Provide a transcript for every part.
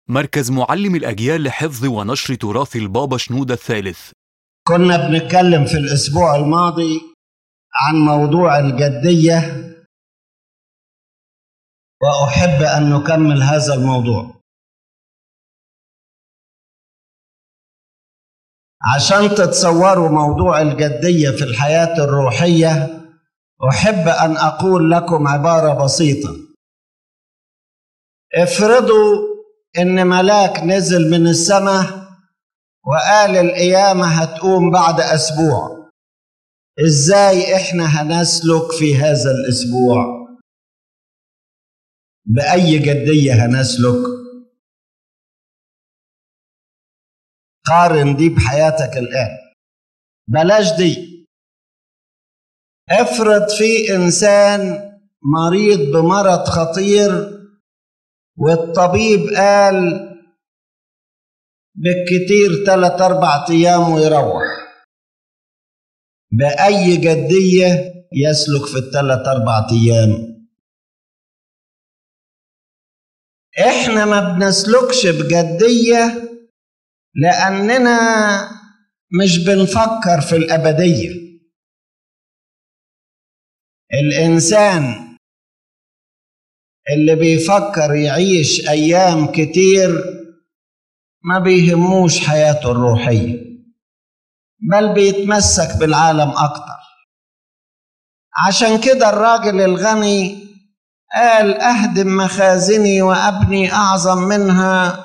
مركز معلم الأجيال لحفظ ونشر تراث البابا شنودة الثالث كنا بنتكلم في الأسبوع الماضي عن موضوع الجدية وأحب أن نكمل هذا الموضوع عشان تتصوروا موضوع الجدية في الحياة الروحية أحب أن أقول لكم عبارة بسيطة افرضوا إن ملاك نزل من السماء وقال القيامة هتقوم بعد أسبوع إزاي إحنا هنسلك في هذا الأسبوع بأي جدية هنسلك قارن دي بحياتك الآن بلاش دي افرض في إنسان مريض بمرض خطير والطبيب قال بالكتير ثلاث أربع أيام ويروح بأي جدية يسلك في الثلاث أربع أيام إحنا ما بنسلكش بجدية لأننا مش بنفكر في الأبدية الإنسان اللي بيفكر يعيش أيام كتير ما بيهموش حياته الروحية بل بيتمسك بالعالم أكتر عشان كده الراجل الغني قال أهدم مخازني وأبني أعظم منها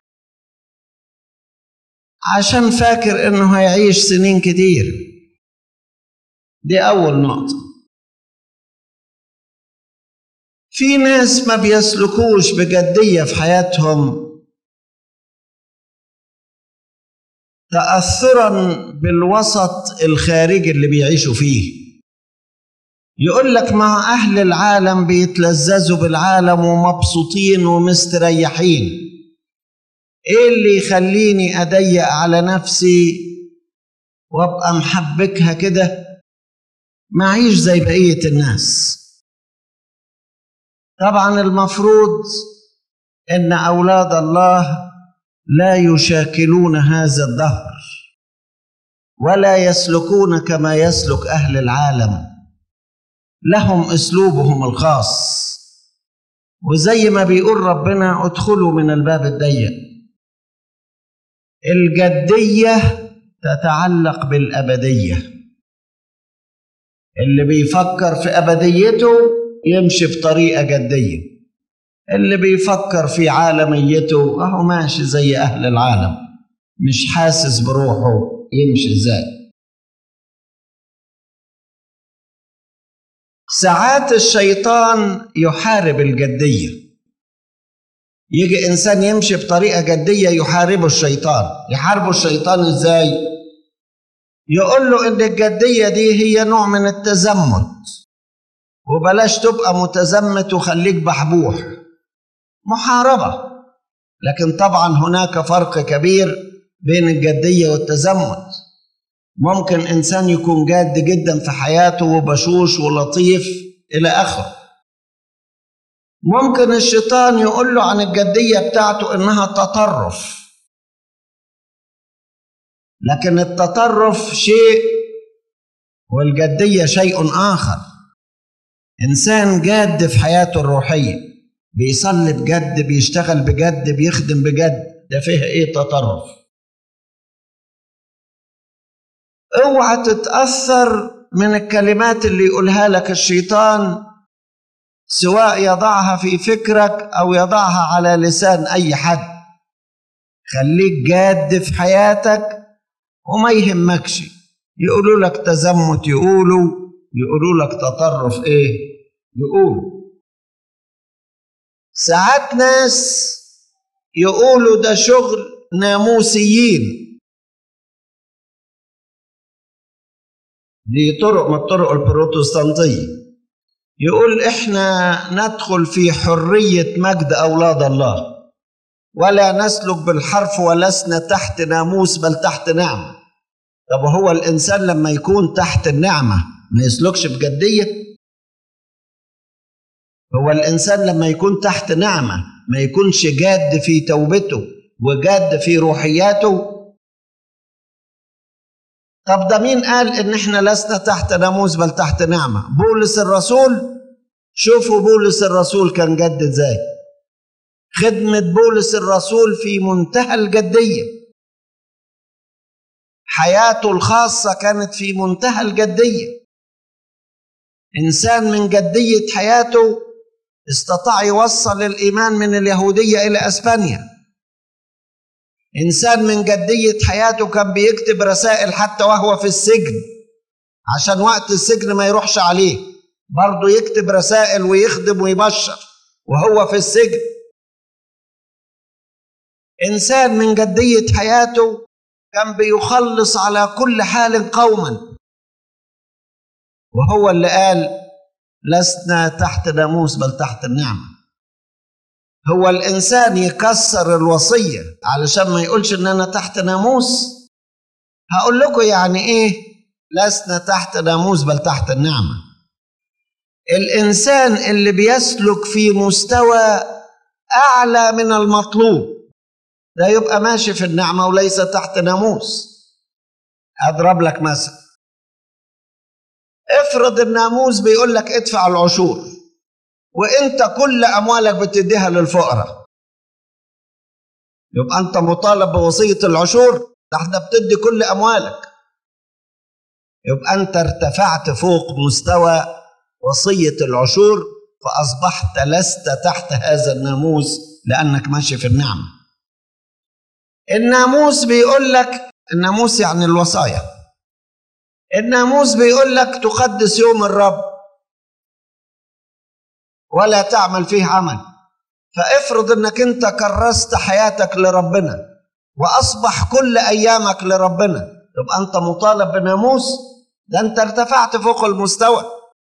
عشان فاكر إنه هيعيش سنين كتير دي أول نقطة في ناس ما بيسلكوش بجدية في حياتهم تأثرا بالوسط الخارجي اللي بيعيشوا فيه يقول لك مع أهل العالم بيتلذذوا بالعالم ومبسوطين ومستريحين إيه اللي يخليني أضيق على نفسي وأبقى محبكها كده معيش زي بقية الناس طبعا المفروض ان اولاد الله لا يشاكلون هذا الدهر ولا يسلكون كما يسلك اهل العالم لهم اسلوبهم الخاص وزي ما بيقول ربنا ادخلوا من الباب الضيق الجديه تتعلق بالابديه اللي بيفكر في ابديته يمشي بطريقة جدية اللي بيفكر في عالميته أهو ماشي زي أهل العالم مش حاسس بروحه يمشي ازاي ساعات الشيطان يحارب الجدية يجي إنسان يمشي بطريقة جدية يحاربه الشيطان يحاربه الشيطان ازاي يقول له إن الجدية دي هي نوع من التزمت وبلاش تبقى متزمت وخليك بحبوح محاربة لكن طبعا هناك فرق كبير بين الجدية والتزمت ممكن إنسان يكون جاد جدا في حياته وبشوش ولطيف إلى آخره ممكن الشيطان يقول له عن الجدية بتاعته إنها تطرف لكن التطرف شيء والجدية شيء آخر إنسان جاد في حياته الروحية بيصلي بجد بيشتغل بجد بيخدم بجد ده فيها إيه تطرف اوعى تتأثر من الكلمات اللي يقولها لك الشيطان سواء يضعها في فكرك أو يضعها على لسان أي حد خليك جاد في حياتك وما يهمكش يقولوا لك تزمت يقولوا يقولوا لك تطرف ايه يقولوا ساعات ناس يقولوا ده شغل ناموسيين دي طرق من الطرق البروتستانتية يقول احنا ندخل في حرية مجد أولاد الله ولا نسلك بالحرف ولسنا تحت ناموس بل تحت نعمة طب هو الإنسان لما يكون تحت النعمة ما يسلكش بجدية هو الإنسان لما يكون تحت نعمة ما يكونش جاد في توبته وجاد في روحياته طب ده مين قال ان احنا لسنا تحت ناموس بل تحت نعمة بولس الرسول شوفوا بولس الرسول كان جد ازاي خدمة بولس الرسول في منتهى الجدية حياته الخاصة كانت في منتهى الجدية إنسان من جدية حياته استطاع يوصل الإيمان من اليهودية إلى أسبانيا إنسان من جدية حياته كان بيكتب رسائل حتى وهو في السجن عشان وقت السجن ما يروحش عليه برضه يكتب رسائل ويخدم ويبشر وهو في السجن إنسان من جدية حياته كان بيخلص على كل حال قوما وهو اللي قال لسنا تحت ناموس بل تحت النعمة هو الإنسان يكسر الوصية علشان ما يقولش إن أنا تحت ناموس هقول لكم يعني إيه لسنا تحت ناموس بل تحت النعمة الإنسان اللي بيسلك في مستوى أعلى من المطلوب ده يبقى ماشي في النعمة وليس تحت ناموس أضرب لك مثل افرض الناموس بيقول لك ادفع العشور وانت كل اموالك بتديها للفقراء يبقى انت مطالب بوصيه العشور ده احنا بتدي كل اموالك يبقى انت ارتفعت فوق مستوى وصيه العشور فاصبحت لست تحت هذا الناموس لانك ماشي في النعمه الناموس بيقول لك الناموس يعني الوصايا الناموس بيقول لك تقدس يوم الرب ولا تعمل فيه عمل فافرض انك انت كرست حياتك لربنا واصبح كل ايامك لربنا يبقى انت مطالب بناموس ده انت ارتفعت فوق المستوى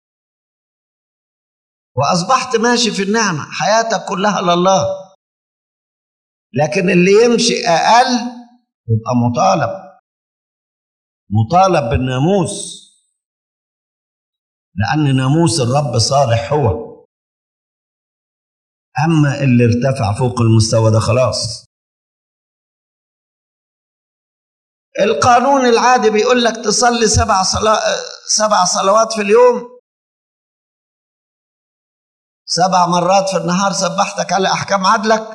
واصبحت ماشي في النعمه حياتك كلها لله لكن اللي يمشي اقل يبقى مطالب مطالب بالناموس لأن ناموس الرب صالح هو أما اللي ارتفع فوق المستوى ده خلاص القانون العادي بيقول لك تصلي سبع صلا... سبع صلوات في اليوم سبع مرات في النهار سبحتك على أحكام عدلك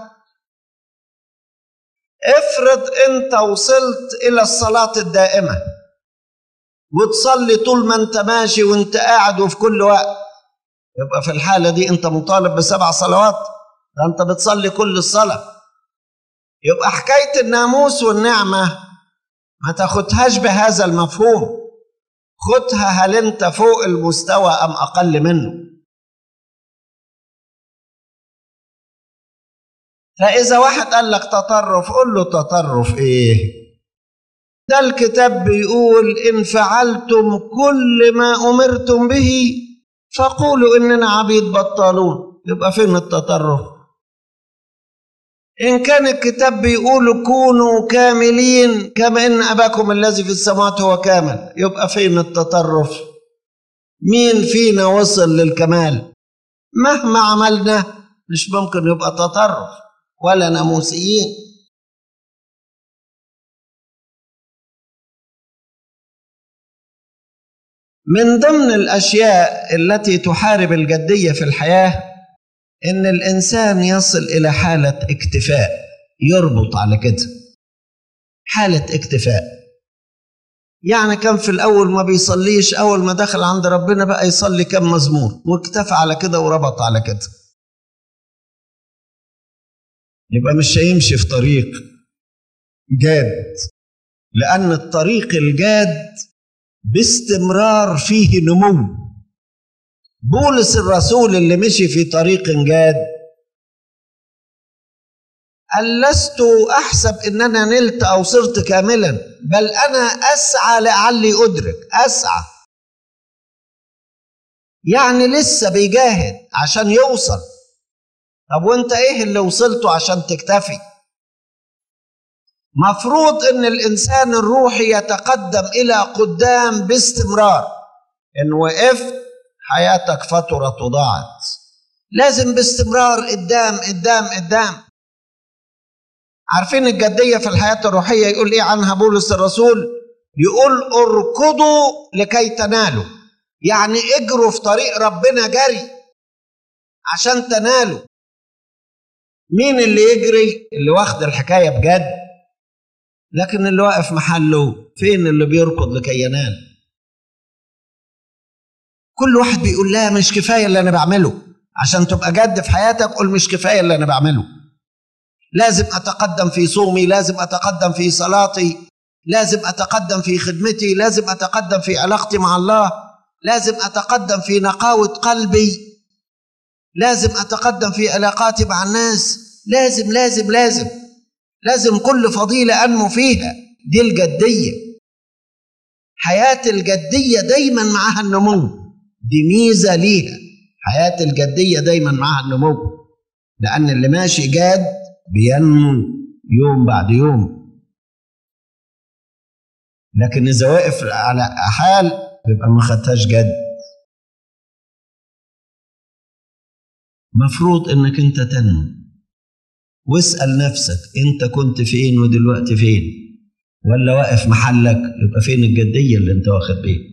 افرض انت وصلت الى الصلاه الدائمه وتصلي طول ما انت ماشي وانت قاعد وفي كل وقت يبقى في الحاله دي انت مطالب بسبع صلوات ده انت بتصلي كل الصلاه يبقى حكايه الناموس والنعمه ما تاخدهاش بهذا المفهوم خدها هل انت فوق المستوى ام اقل منه فإذا واحد قال لك تطرف قول له تطرف إيه؟ ده الكتاب بيقول إن فعلتم كل ما أمرتم به فقولوا إننا عبيد بطالون يبقى فين التطرف؟ إن كان الكتاب بيقول كونوا كاملين كما إن أباكم الذي في السماوات هو كامل يبقى فين التطرف؟ مين فينا وصل للكمال؟ مهما عملنا مش ممكن يبقى تطرف ولا ناموسيين من ضمن الاشياء التي تحارب الجديه في الحياه ان الانسان يصل الى حاله اكتفاء يربط على كده حاله اكتفاء يعني كان في الاول ما بيصليش اول ما دخل عند ربنا بقى يصلي كم مزمور واكتفى على كده وربط على كده يبقى مش هيمشي في طريق جاد لأن الطريق الجاد باستمرار فيه نمو بولس الرسول اللي مشي في طريق جاد قال لست أحسب إن أنا نلت أو صرت كاملا بل أنا أسعى لعلي أدرك أسعى يعني لسه بيجاهد عشان يوصل طب وانت ايه اللي وصلته عشان تكتفي مفروض ان الانسان الروحي يتقدم الى قدام باستمرار ان وقفت حياتك فترة ضاعت لازم باستمرار قدام قدام قدام عارفين الجدية في الحياة الروحية يقول إيه عنها بولس الرسول يقول اركضوا لكي تنالوا يعني اجروا في طريق ربنا جري عشان تنالوا مين اللي يجري اللي واخد الحكاية بجد لكن اللي واقف محله فين اللي بيركض لكي ينال كل واحد بيقول لا مش كفاية اللي أنا بعمله عشان تبقى جد في حياتك قول مش كفاية اللي أنا بعمله لازم أتقدم في صومي لازم أتقدم في صلاتي لازم أتقدم في خدمتي لازم أتقدم في علاقتي مع الله لازم أتقدم في نقاوة قلبي لازم أتقدم في علاقاتي مع الناس لازم لازم لازم لازم كل فضيلة أنمو فيها دي الجدية حياة الجدية دايما معها النمو دي ميزة ليها حياة الجدية دايما معها النمو لأن اللي ماشي جاد بينمو يوم بعد يوم لكن إذا واقف على حال بيبقى ما خدتهاش جد مفروض انك انت تنمو واسأل نفسك انت كنت فين ودلوقتي فين ولا واقف محلك يبقى فين الجدية اللي انت واخد بيها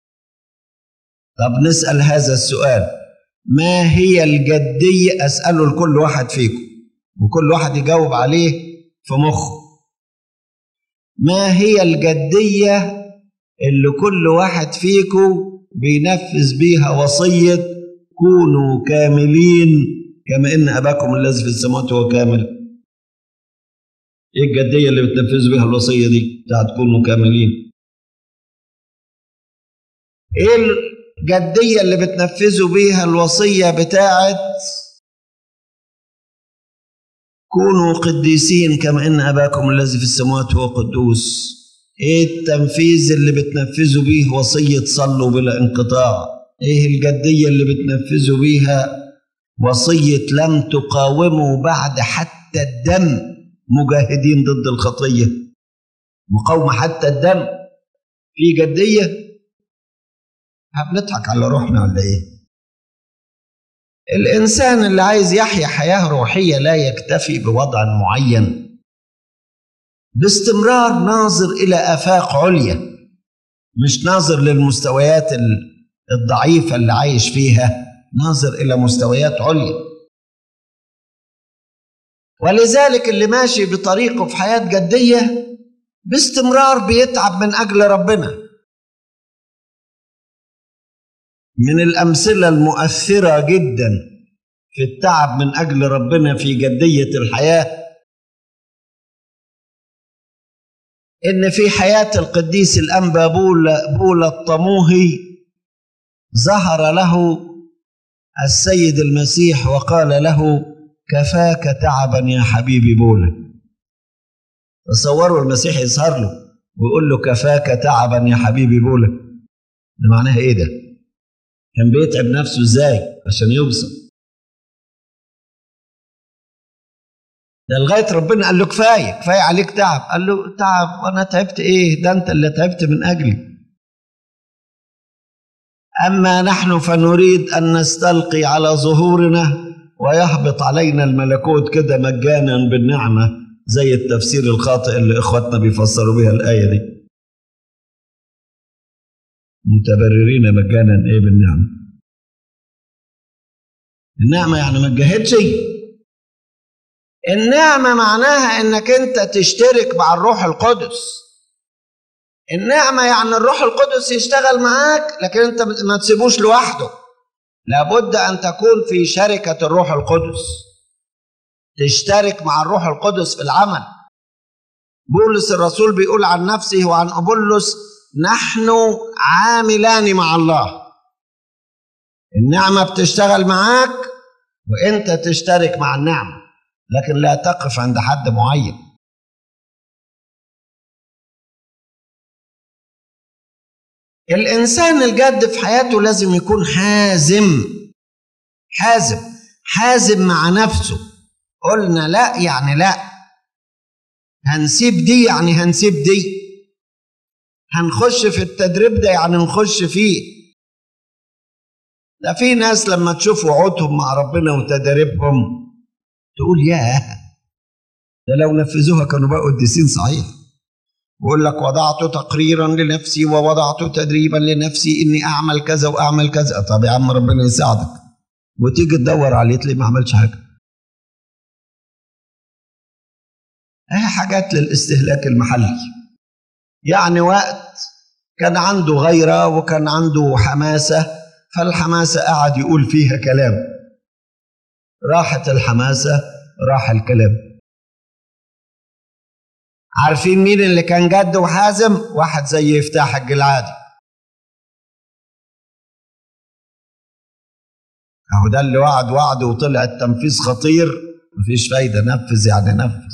طب نسأل هذا السؤال ما هي الجدية أسأله لكل واحد فيكم وكل واحد يجاوب عليه في مخه ما هي الجدية اللي كل واحد فيكم بينفذ بيها وصية كونوا كاملين كما إن أباكم الذي في السماوات هو كامل إيه الجدية اللي بتنفذوا بيها الوصية دي بتاعت كونوا كاملين إيه الجدية اللي بتنفذوا بيها الوصية بتاعت كونوا قديسين كما ان اباكم الذي في السماوات هو قدوس ايه التنفيذ اللي بتنفذوا بيه وصيه صلوا بلا انقطاع ايه الجديه اللي بتنفذوا بيها وصيه لم تقاوموا بعد حتى الدم مجاهدين ضد الخطيه مقاومه حتى الدم في جديه بنضحك على روحنا ولا ايه الانسان اللي عايز يحيا حياه روحيه لا يكتفي بوضع معين باستمرار ناظر الى افاق عليا مش ناظر للمستويات الضعيفه اللي عايش فيها ناظر الى مستويات عليا ولذلك اللي ماشي بطريقه في حياه جديه باستمرار بيتعب من اجل ربنا من الامثله المؤثره جدا في التعب من اجل ربنا في جديه الحياه ان في حياه القديس الانبا بولا بولا الطموهي ظهر له السيد المسيح وقال له كفاك تعبا يا حبيبي بولا تصوروا المسيح يظهر له ويقول له كفاك تعبا يا حبيبي بولا ده معناها ايه ده كان بيتعب نفسه ازاي عشان يوصل ده لغايه ربنا قال له كفايه كفايه عليك تعب قال له تعب وانا تعبت ايه ده انت اللي تعبت من اجلي اما نحن فنريد ان نستلقي على ظهورنا ويهبط علينا الملكوت كده مجانا بالنعمه زي التفسير الخاطئ اللي اخواتنا بيفسروا بيها الايه دي متبررين مجانا ايه بالنعمه النعمه يعني ما تجاهدش النعمه معناها انك انت تشترك مع الروح القدس النعمه يعني الروح القدس يشتغل معاك لكن انت ما تسيبوش لوحده لابد ان تكون في شركه الروح القدس تشترك مع الروح القدس في العمل بولس الرسول بيقول عن نفسه وعن أبولس نحن عاملان مع الله النعمة بتشتغل معاك وانت تشترك مع النعمة لكن لا تقف عند حد معين الإنسان الجاد في حياته لازم يكون حازم حازم حازم مع نفسه قلنا لا يعني لا هنسيب دي يعني هنسيب دي هنخش في التدريب ده يعني نخش فيه ده في ناس لما تشوف وعودهم مع ربنا وتدريبهم تقول ياه ده لو نفذوها كانوا بقوا قديسين صحيح بيقول لك وضعت تقريرا لنفسي ووضعت تدريبا لنفسي اني اعمل كذا واعمل كذا طب يا عم ربنا يساعدك وتيجي تدور عليه تلاقي ما عملش حاجه اهي حاجات للاستهلاك المحلي يعني وقت كان عنده غيره وكان عنده حماسه فالحماسه قعد يقول فيها كلام راحت الحماسه راح الكلام عارفين مين اللي كان جد وحازم واحد زي يفتح الجلعادي اهو ده اللي وعد وعد وطلع التنفيذ خطير مفيش فايدة نفذ يعني نفذ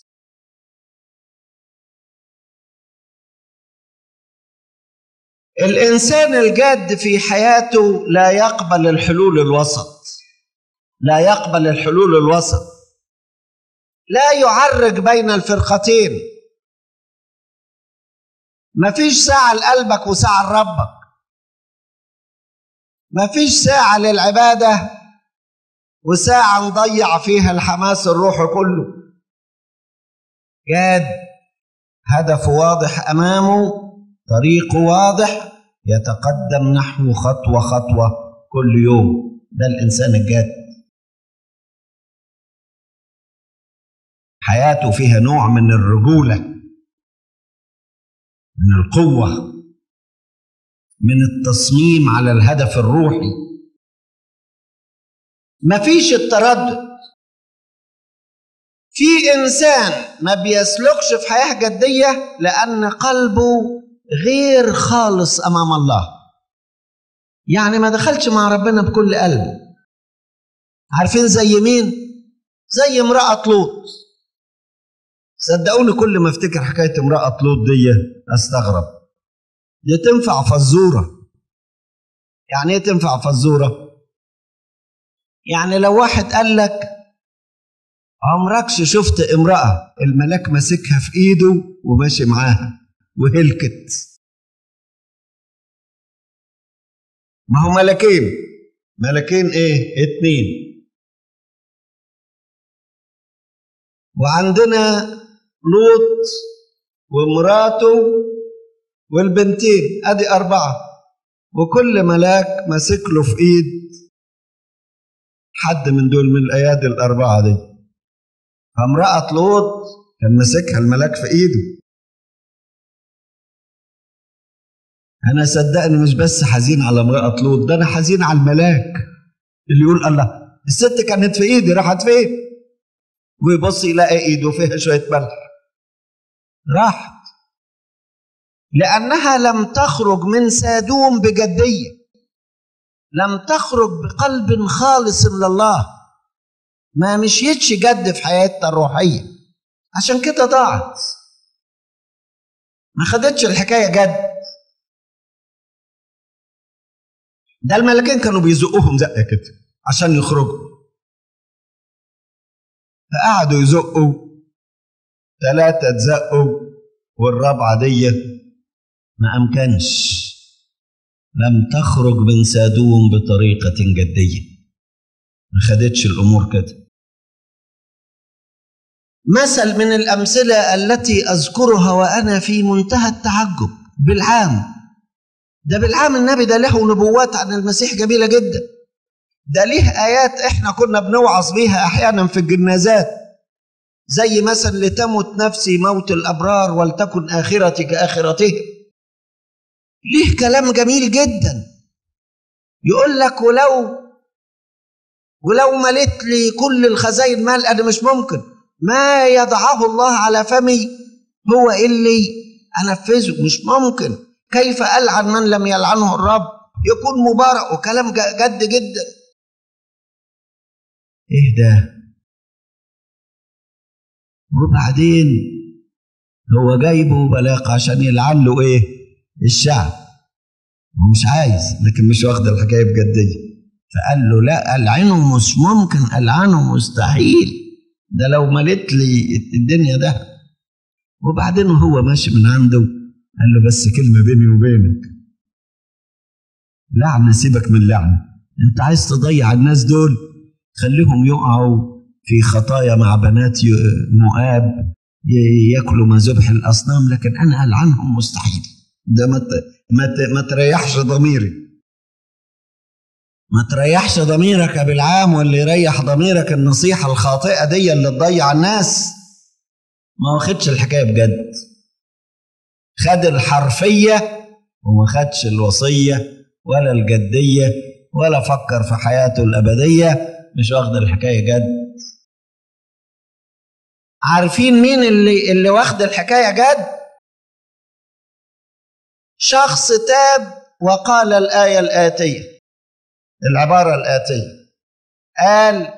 الإنسان الجاد في حياته لا يقبل الحلول الوسط لا يقبل الحلول الوسط لا يعرج بين الفرقتين مفيش ساعة لقلبك وساعة لربك مفيش ساعة للعبادة وساعة نضيع فيها الحماس الروحي كله جاد هدف واضح أمامه طريق واضح يتقدم نحو خطوة خطوة كل يوم ده الإنسان الجاد حياته فيها نوع من الرجولة من القوة من التصميم على الهدف الروحي مفيش التردد في إنسان ما بيسلكش في حياة جدية لأن قلبه غير خالص امام الله يعني ما دخلش مع ربنا بكل قلبه عارفين زي مين زي امراه لوط صدقوني كل ما افتكر حكايه امراه لوط دي استغرب دي تنفع فزوره يعني ايه تنفع فزوره يعني لو واحد قال لك عمركش شفت امراه الملاك ماسكها في ايده وماشي معاها وهلكت ما هو ملكين ملكين ايه اتنين وعندنا لوط ومراته والبنتين ادي اربعه وكل ملاك ماسك له في ايد حد من دول من الايادي الاربعه دي فامراه لوط كان ماسكها الملاك في ايده انا صدقني مش بس حزين على امراه لوط ده انا حزين على الملاك اللي يقول الله الست كانت في ايدي راحت فين ويبص يلاقي ايده فيها شويه ملح راحت لانها لم تخرج من سادوم بجديه لم تخرج بقلب خالص لله ما مشيتش جد في حياتها الروحيه عشان كده ضاعت ما خدتش الحكايه جد ده الملكين كانوا بيزقوهم زقه كده عشان يخرجوا فقعدوا يزقوا ثلاثة اتزقوا والرابعة دي ما أمكنش لم تخرج من سادوم بطريقة جدية ما خدتش الأمور كده مثل من الأمثلة التي أذكرها وأنا في منتهى التعجب بالعام ده بالعام النبي ده له نبوات عن المسيح جميلة جدا ده ليه آيات إحنا كنا بنوعظ بيها أحيانا في الجنازات زي مثلا لتمت نفسي موت الأبرار ولتكن آخرتي كآخرتهم ليه كلام جميل جدا يقول لك ولو ولو مليت لي كل الخزاين مال أنا مش ممكن ما يضعه الله على فمي هو اللي أنفذه مش ممكن كيف ألعن من لم يلعنه الرب يكون مبارك وكلام جد جدا ايه ده وبعدين هو جايبه بلاق عشان يلعن له ايه الشعب هو مش عايز لكن مش واخد الحكايه بجديه فقال له لا العنه مش ممكن العنه مستحيل ده لو مليت لي الدنيا ده وبعدين هو ماشي من عنده قال له بس كلمة بيني وبينك لعنة سيبك من لعنة انت عايز تضيع الناس دول خليهم يقعوا في خطايا مع بنات مؤاب ياكلوا ما ذبح الاصنام لكن انا العنهم مستحيل ده ما ما تريحش ضميري ما تريحش ضميرك يا بالعام واللي يريح ضميرك النصيحه الخاطئه دي اللي تضيع الناس ما واخدش الحكايه بجد خد الحرفيه وما خدش الوصيه ولا الجديه ولا فكر في حياته الابديه مش واخد الحكايه جد عارفين مين اللي اللي واخد الحكايه جد شخص تاب وقال الايه الاتيه العباره الاتيه قال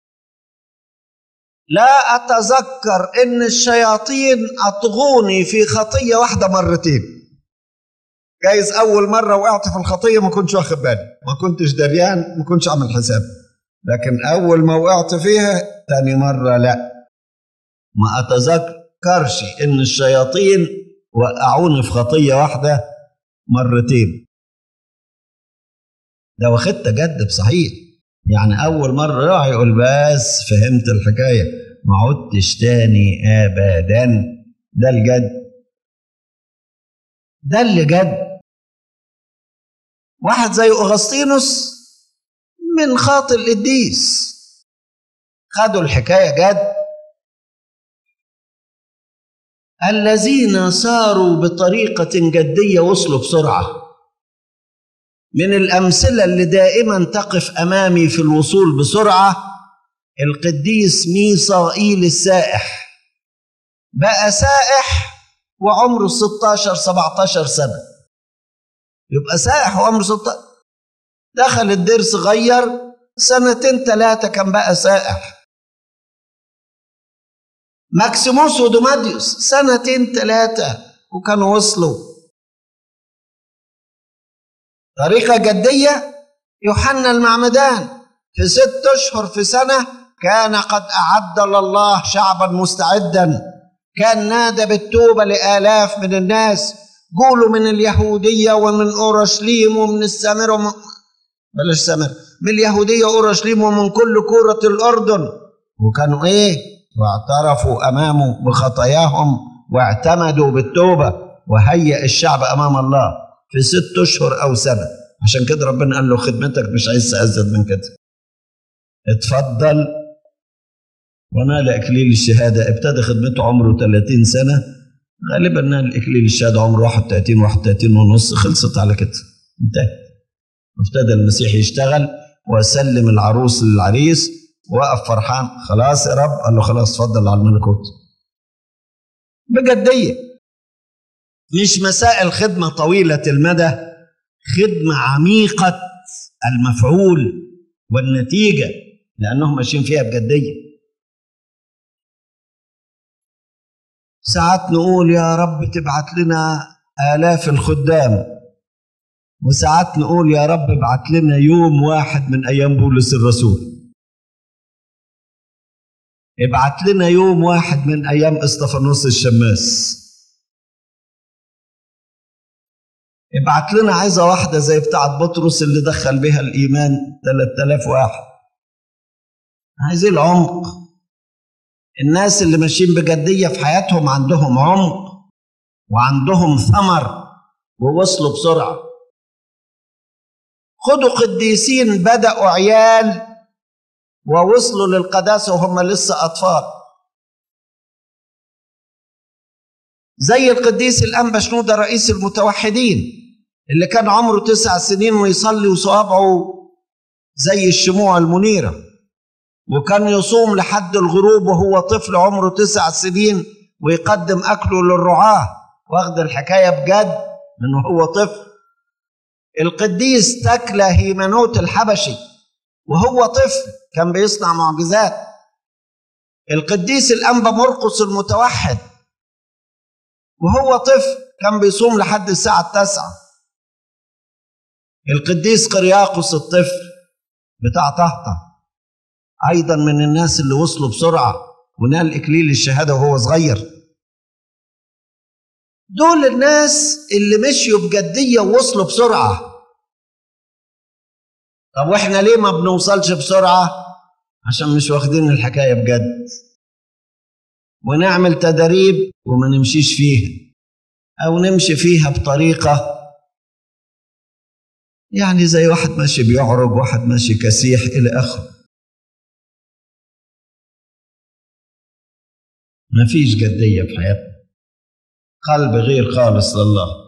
لا اتذكر ان الشياطين اطغوني في خطيه واحده مرتين جايز اول مره وقعت في الخطيه ما كنتش واخد بالي ما كنتش دريان ما كنتش عامل حساب لكن اول ما وقعت فيها تاني مره لا ما اتذكرش ان الشياطين وقعوني في خطيه واحده مرتين ده واخدت جد بصحيح يعني اول مره يقع يقول بس فهمت الحكايه ما عدتش تاني ابدا ده الجد ده اللي جد واحد زي اغسطينوس من خاطئ القديس خدوا الحكايه جد الذين ساروا بطريقة جدية وصلوا بسرعة من الأمثلة اللي دائما تقف أمامي في الوصول بسرعة القديس ميصائيل السائح بقى سائح وعمره 16 17 سنة يبقى سائح وعمره 16 دخل الدير صغير سنتين ثلاثة كان بقى سائح ماكسيموس ودوماديوس سنتين ثلاثة وكانوا وصلوا طريقة جدية يوحنا المعمدان في ست أشهر في سنة كان قد أعد لله شعبا مستعدا كان نادى بالتوبة لآلاف من الناس قولوا من اليهودية ومن أورشليم ومن السامرة ومن بلاش سامر من اليهودية وأورشليم ومن كل كورة الأردن وكانوا إيه واعترفوا امامه بخطاياهم واعتمدوا بالتوبه وهيأ الشعب امام الله في ست اشهر او سنه عشان كده ربنا قال له خدمتك مش عايز ازيد من كده اتفضل ونال اكليل الشهاده ابتدى خدمته عمره 30 سنه غالبا نال اكليل الشهاده عمره 31 31 ونص خلصت على كده انتهى ابتدى المسيح يشتغل وسلم العروس للعريس وقف فرحان خلاص يا رب قال له خلاص اتفضل على الملكوت بجدية مش مسائل خدمة طويلة المدى خدمة عميقة المفعول والنتيجة لأنهم ماشيين فيها بجدية ساعات نقول يا رب تبعت لنا آلاف الخدام وساعات نقول يا رب ابعت لنا يوم واحد من أيام بولس الرسول ابعت لنا يوم واحد من ايام اسطفانوس الشماس ابعت لنا عايزه واحده زي بتاعه بطرس اللي دخل بها الايمان 3000 واحد عايزين العمق الناس اللي ماشيين بجديه في حياتهم عندهم عمق وعندهم ثمر ووصلوا بسرعه خدوا قديسين بدأوا عيال ووصلوا للقداسة وهم لسه أطفال زي القديس الأنبا شنودة رئيس المتوحدين اللي كان عمره تسع سنين ويصلي وصوابعه زي الشموع المنيرة وكان يصوم لحد الغروب وهو طفل عمره تسع سنين ويقدم أكله للرعاة واخد الحكاية بجد من هو طفل القديس تكلا هيمنوت الحبشي وهو طفل كان بيصنع معجزات القديس الأنبا مرقس المتوحد وهو طفل كان بيصوم لحد الساعة التاسعة القديس قرياقس الطفل بتاع طهطة أيضا من الناس اللي وصلوا بسرعة ونال إكليل الشهادة وهو صغير دول الناس اللي مشيوا بجدية ووصلوا بسرعة طب واحنا ليه ما بنوصلش بسرعة عشان مش واخدين الحكاية بجد ونعمل تدريب وما نمشيش فيها أو نمشي فيها بطريقة يعني زي واحد ماشي بيعرج واحد ماشي كسيح إلى آخره ما فيش جدية في حياتنا قلب غير خالص لله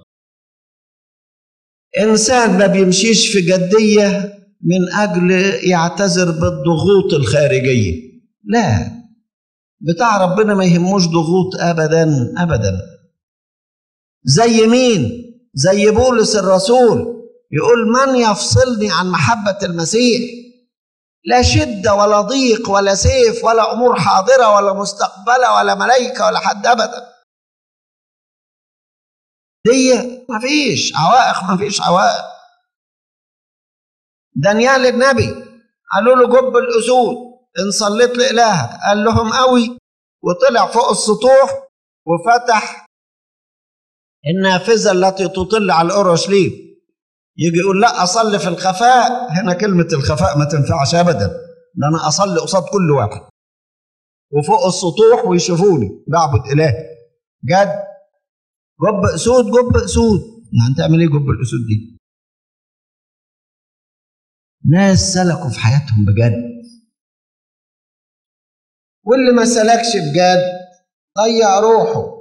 إنسان ما بيمشيش في جدية من أجل يعتذر بالضغوط الخارجية لا بتاع ربنا ما يهموش ضغوط أبدا أبدا زي مين زي بولس الرسول يقول من يفصلني عن محبة المسيح لا شدة ولا ضيق ولا سيف ولا أمور حاضرة ولا مستقبلة ولا ملائكة ولا حد أبدا دي ما فيش عوائق ما فيش عوائق دانيال النبي قالوا له جب الأسود إن صليت لإلهك قال لهم قوي وطلع فوق السطوح وفتح النافذة التي تطل على الأورشليم يجي يقول لا أصلي في الخفاء هنا كلمة الخفاء ما تنفعش أبدا ده أنا أصلي قصاد كل واحد وفوق السطوح ويشوفوني بعبد إله جد جب أسود جب أسود يعني تعمل إيه جب الأسود دي ناس سلكوا في حياتهم بجد واللي ما سلكش بجد ضيع روحه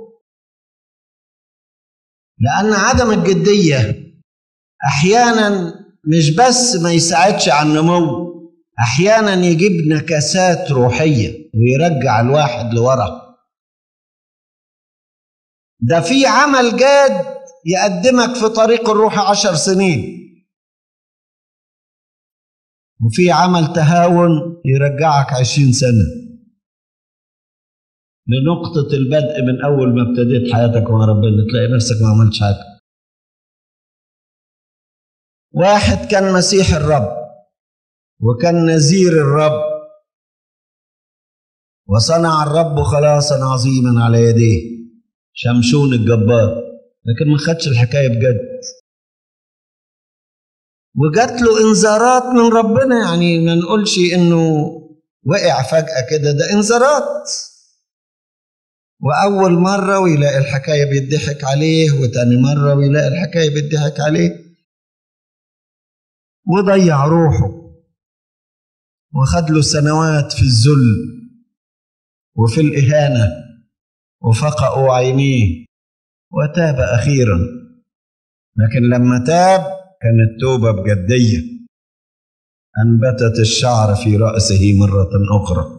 لأن عدم الجدية أحيانا مش بس ما يساعدش على النمو أحيانا يجيب نكسات روحية ويرجع الواحد لورا ده في عمل جاد يقدمك في طريق الروح عشر سنين وفي عمل تهاون يرجعك عشرين سنة لنقطة البدء من أول ما ابتديت حياتك مع ربنا تلاقي نفسك ما عملتش حاجة واحد كان مسيح الرب وكان نذير الرب وصنع الرب خلاصا عظيما على يديه شمشون الجبار لكن ما خدش الحكايه بجد وجات له انذارات من ربنا يعني ما نقولش انه وقع فجاه كده ده انذارات واول مره ويلاقي الحكايه بيضحك عليه وتاني مره ويلاقي الحكايه بيضحك عليه وضيع روحه وخد له سنوات في الذل وفي الإهانة وفقأوا عينيه وتاب أخيرا لكن لما تاب كانت توبة بجدية أنبتت الشعر في رأسه مرة أخرى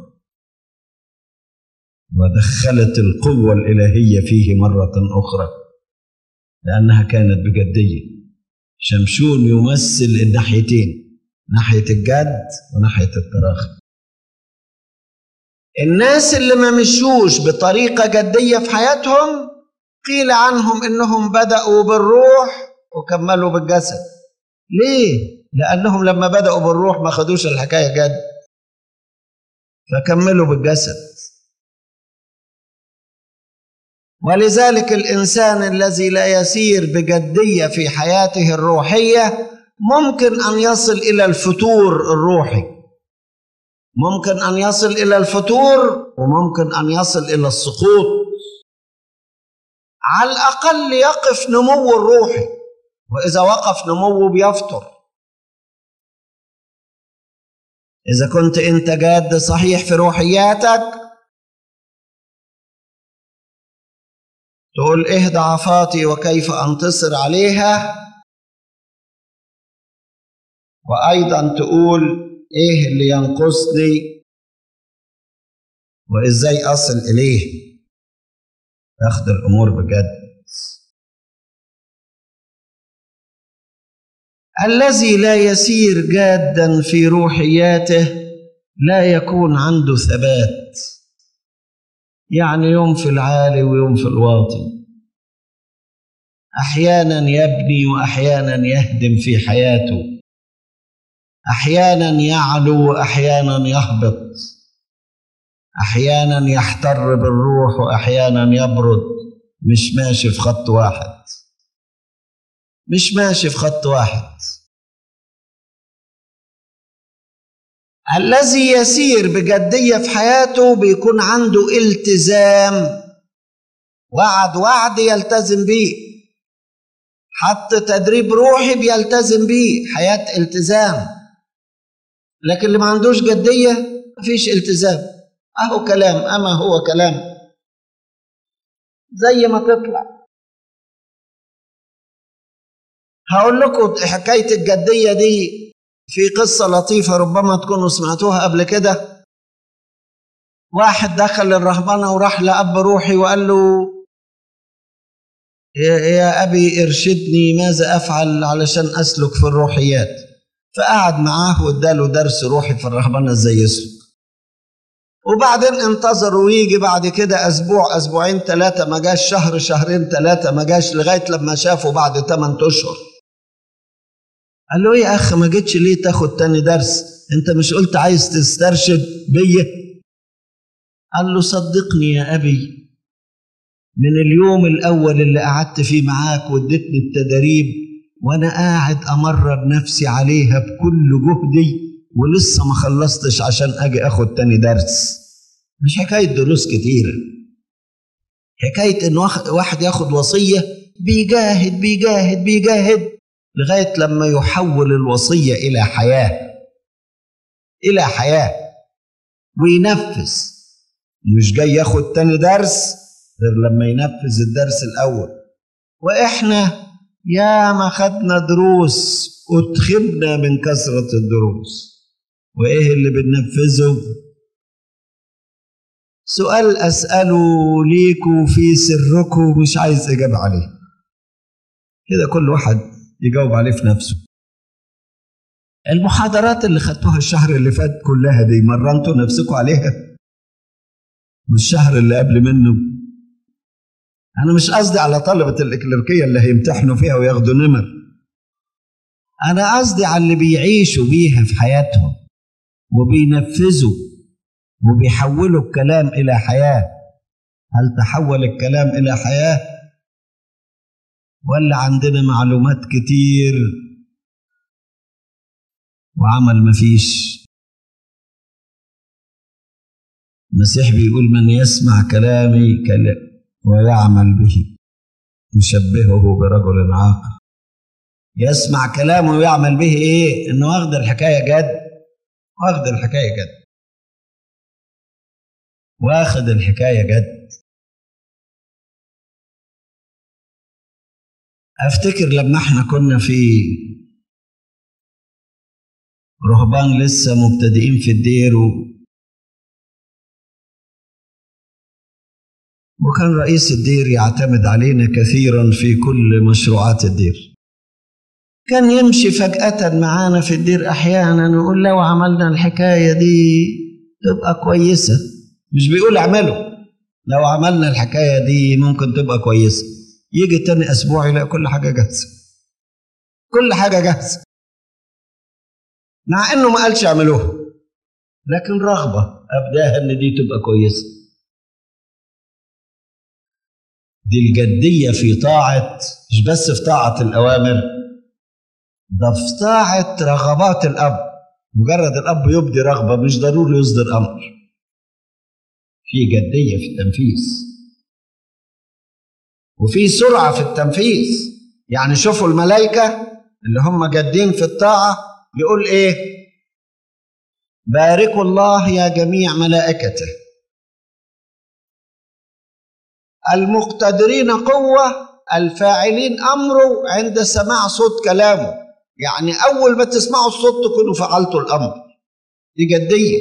ودخلت القوة الإلهية فيه مرة أخرى لأنها كانت بجدية شمشون يمثل الناحيتين ناحية الجد وناحية التراخي الناس اللي ما مشوش بطريقة جدية في حياتهم قيل عنهم انهم بدأوا بالروح وكملوا بالجسد ليه؟ لأنهم لما بدأوا بالروح ما خدوش الحكاية جد فكملوا بالجسد ولذلك الإنسان الذي لا يسير بجدية في حياته الروحية ممكن أن يصل إلى الفتور الروحي ممكن أن يصل إلى الفتور وممكن أن يصل إلى السقوط على الأقل يقف نمو الروحي وإذا وقف نموه بيفتر إذا كنت أنت جاد صحيح في روحياتك تقول إيه ضعفاتي وكيف أنتصر عليها وأيضا تقول إيه اللي ينقصني وإزاي أصل إليه أخذ الأمور بجد الذي لا يسير جادا في روحياته لا يكون عنده ثبات يعني يوم في العالي ويوم في الواطي احيانا يبني واحيانا يهدم في حياته احيانا يعلو واحيانا يهبط احيانا يحتر بالروح واحيانا يبرد مش ماشي في خط واحد مش ماشي في خط واحد الذي يسير بجدية في حياته بيكون عنده التزام وعد وعد يلتزم بيه حط تدريب روحي بيلتزم بيه حياة التزام لكن اللي ما عندوش جدية مفيش التزام اهو كلام اما هو كلام زي ما تطلع هقول لكم حكاية الجدية دي في قصة لطيفة ربما تكونوا سمعتوها قبل كده واحد دخل الرهبنة وراح لأب روحي وقال له يا, يا أبي ارشدني ماذا أفعل علشان أسلك في الروحيات فقعد معاه واداله درس روحي في الرهبنة ازاي يسلك وبعدين انتظروا ويجي بعد كده اسبوع اسبوعين ثلاثه ما جاش شهر شهرين ثلاثه ما جاش لغايه لما شافه بعد 8 اشهر قال له يا اخ ما جيتش ليه تاخد تاني درس انت مش قلت عايز تسترشد بيا قال له صدقني يا ابي من اليوم الاول اللي قعدت فيه معاك واديتني التدريب وانا قاعد امرر نفسي عليها بكل جهدي ولسه ما خلصتش عشان اجي اخد تاني درس مش حكايه دروس كتيره حكايه ان واحد ياخد وصيه بيجاهد بيجاهد بيجاهد لغايه لما يحول الوصيه الى حياه الى حياه وينفذ مش جاي ياخد تاني درس غير لما ينفذ الدرس الاول واحنا يا ما خدنا دروس اتخبنا من كثره الدروس وايه اللي بننفذه سؤال اساله ليكوا في سركم مش عايز اجابه عليه كده كل واحد يجاوب عليه في نفسه المحاضرات اللي خدتوها الشهر اللي فات كلها دي مرنتوا نفسكم عليها والشهر اللي قبل منه انا مش قصدي على طلبه الاكليركيه اللي هيمتحنوا فيها وياخدوا نمر انا قصدي على اللي بيعيشوا بيها في حياتهم وبينفذوا وبيحولوا الكلام إلى حياة هل تحول الكلام إلى حياة ولا عندنا معلومات كتير وعمل مفيش المسيح بيقول من يسمع كلامي ويعمل به يشبهه برجل عاقل يسمع كلامه ويعمل به ايه انه واخد الحكايه جد واخد الحكايه جد واخد الحكايه جد افتكر لما احنا كنا في رهبان لسه مبتدئين في الدير و... وكان رئيس الدير يعتمد علينا كثيرا في كل مشروعات الدير كان يمشي فجأة معانا في الدير أحيانا ويقول لو عملنا الحكاية دي تبقى كويسة مش بيقول اعمله لو عملنا الحكاية دي ممكن تبقى كويسة يجي تاني أسبوع يلاقي كل حاجة جاهزة كل حاجة جاهزة مع إنه ما قالش اعملوها لكن رغبة أبداها إن دي تبقى كويسة دي الجدية في طاعة مش بس في طاعة الأوامر ده في طاعة رغبات الأب مجرد الأب يبدي رغبة مش ضروري يصدر أمر في جدية في التنفيذ وفي سرعة في التنفيذ يعني شوفوا الملائكة اللي هم جادين في الطاعة يقول إيه باركوا الله يا جميع ملائكته المقتدرين قوة الفاعلين أمره عند سماع صوت كلامه يعني أول ما تسمعوا الصوت تكونوا فعلتوا الأمر دي جدية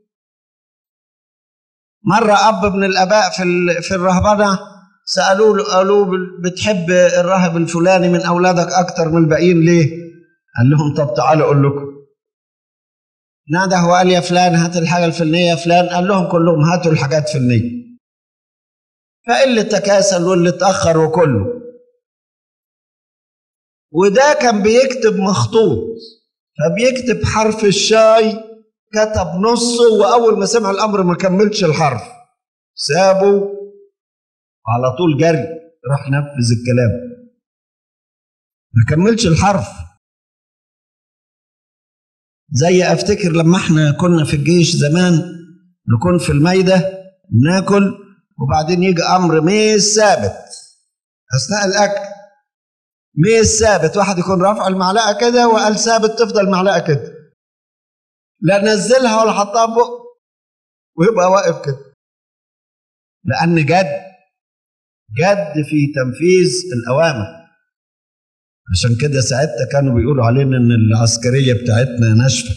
مرة أب من الآباء في في الرهبنة سألوه له قالوا بتحب الراهب الفلاني من أولادك أكتر من الباقيين ليه؟ قال لهم طب تعالوا أقول لكم نادى هو قال يا فلان هات الحاجة الفلانية يا فلان قال لهم كلهم هاتوا الحاجات الفلانية فاللي تكاسل واللي اتأخر وكله وده كان بيكتب مخطوط فبيكتب حرف الشاي كتب نصه واول ما سمع الامر ما كملش الحرف سابه على طول جري راح نفذ الكلام ما كملش الحرف زي افتكر لما احنا كنا في الجيش زمان نكون في الميدة ناكل وبعدين يجي امر ميز ثابت اثناء الاكل ميز ثابت واحد يكون رافع المعلقه كده وقال ثابت تفضل معلقه كده لا نزلها ولا حطها بق ويبقى واقف كده لان جد جد في تنفيذ الاوامر عشان كده ساعتها كانوا بيقولوا علينا ان العسكريه بتاعتنا ناشفه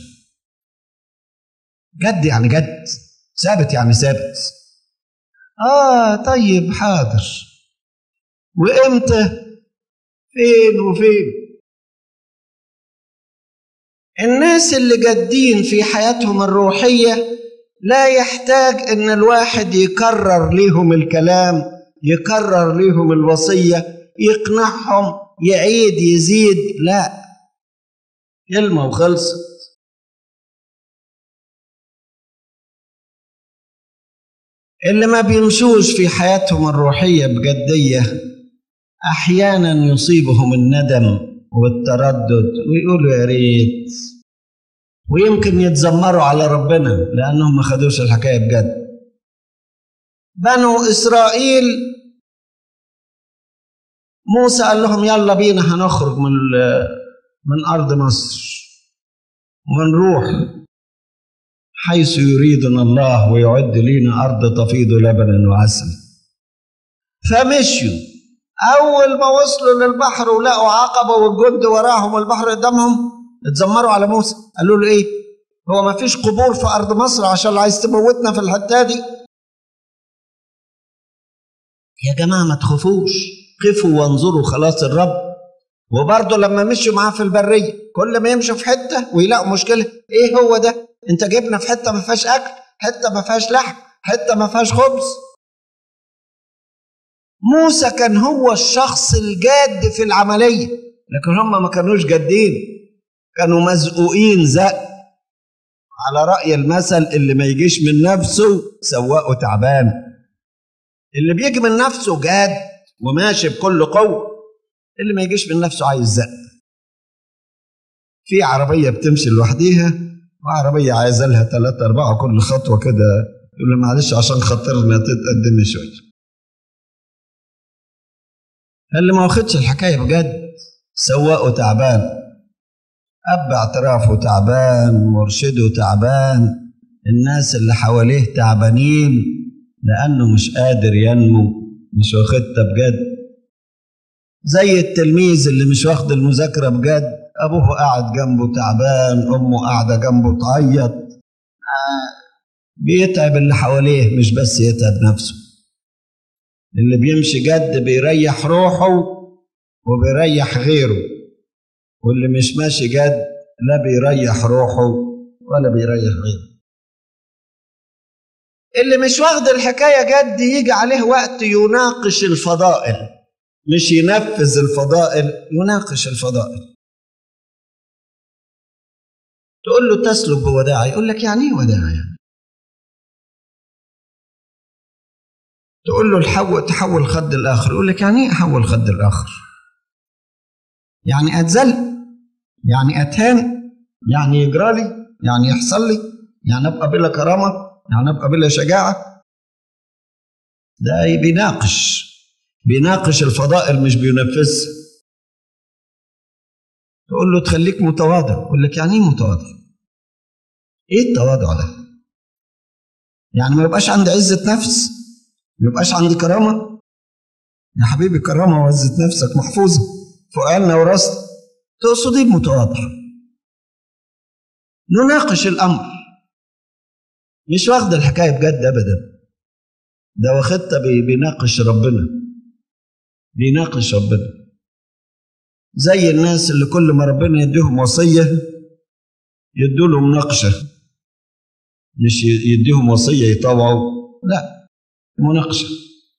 جد يعني جد ثابت يعني ثابت اه طيب حاضر وامتى فين وفين الناس اللي جادين في حياتهم الروحيه لا يحتاج ان الواحد يكرر ليهم الكلام يكرر ليهم الوصيه يقنعهم يعيد يزيد لا كلمه وخلصت اللي ما بيمشوش في حياتهم الروحيه بجديه احيانا يصيبهم الندم والتردد ويقولوا يا ريت ويمكن يتذمروا على ربنا لانهم ما خدوش الحكايه بجد بنو اسرائيل موسى قال لهم يلا بينا هنخرج من من ارض مصر ونروح حيث يريدنا الله ويعد لنا ارض تفيض لبنا وعسل فمشيوا اول ما وصلوا للبحر ولقوا عقبه والجند وراهم والبحر قدامهم اتذمروا على موسى قالوا له ايه هو ما فيش قبور في ارض مصر عشان عايز تموتنا في الحته دي يا جماعه ما تخافوش قفوا وانظروا خلاص الرب وبرضه لما مشوا معاه في البريه كل ما يمشوا في حته ويلاقوا مشكله ايه هو ده انت جبنا في حته ما فيهاش اكل حته ما فيهاش لحم حته ما فيهاش خبز موسى كان هو الشخص الجاد في العمليه لكن هم ما كانوش جادين كانوا مزقوقين زق على راي المثل اللي ما يجيش من نفسه سواقه تعبان اللي بيجي من نفسه جاد وماشي بكل قوه اللي ما يجيش من نفسه عايز زق في عربيه بتمشي لوحديها وعربيه عايزه لها ثلاثة أربعة كل خطوة كده يقول له معلش عشان خاطرنا تتقدمي شوية اللي ما واخدش الحكاية بجد سواقه تعبان أب اعترافه تعبان مرشده تعبان الناس اللي حواليه تعبانين لأنه مش قادر ينمو مش واخدها بجد زي التلميذ اللي مش واخد المذاكرة بجد أبوه قاعد جنبه تعبان أمه قاعدة جنبه تعيط بيتعب اللي حواليه مش بس يتعب نفسه اللي بيمشي جد بيريح روحه وبيريح غيره واللي مش ماشي جد لا بيريح روحه ولا بيريح غيره اللي مش واخد الحكاية جد يجي عليه وقت يناقش الفضائل مش ينفذ الفضائل يناقش الفضائل تقول له تسلك بوداعة يقول لك يعني ايه وداعة يعني تقول له الحول تحول خد الاخر يقول لك يعني ايه احول خد الاخر يعني اتذل يعني اتهان يعني يجرى لي يعني يحصل لي يعني ابقى بلا كرامه يعني ابقى بلا شجاعه ده بيناقش بيناقش الفضائل مش بينفذها تقول له تخليك متواضع يقول لك يعني ايه متواضع ايه التواضع ده يعني ما يبقاش عندي عزة نفس ما يبقاش عندي كرامة يا حبيبي كرامة وعزة نفسك محفوظة فوق عيننا وراسنا تقصد ايه متواضع نناقش الأمر مش واخد الحكاية بجد أبدا ده واخدها بيناقش ربنا بيناقش ربنا زي الناس اللي كل ما ربنا يديهم وصية يدوا له مناقشة مش يديهم وصية يطوعوا لا مناقشة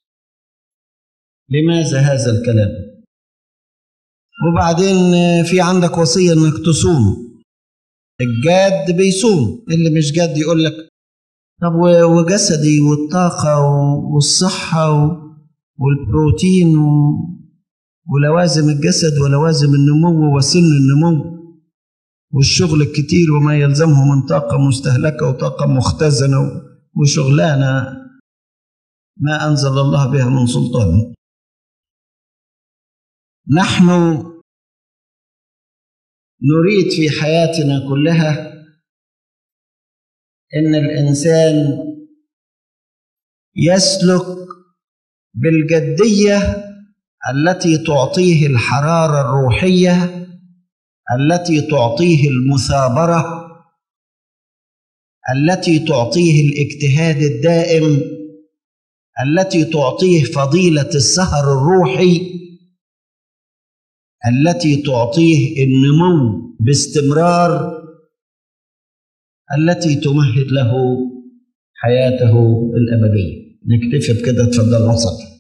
لماذا هذا الكلام وبعدين في عندك وصية انك تصوم الجاد بيصوم اللي مش جاد يقول لك طب وجسدي والطاقة والصحة والبروتين ولوازم الجسد ولوازم النمو وسن النمو والشغل الكتير وما يلزمه من طاقة مستهلكة وطاقة مختزنة وشغلانة ما أنزل الله بها من سلطان نحن نريد في حياتنا كلها ان الانسان يسلك بالجديه التي تعطيه الحراره الروحيه التي تعطيه المثابره التي تعطيه الاجتهاد الدائم التي تعطيه فضيله السهر الروحي التي تعطيه النمو باستمرار التي تمهد له حياته الابديه نكتفي بكده اتفضل نصلي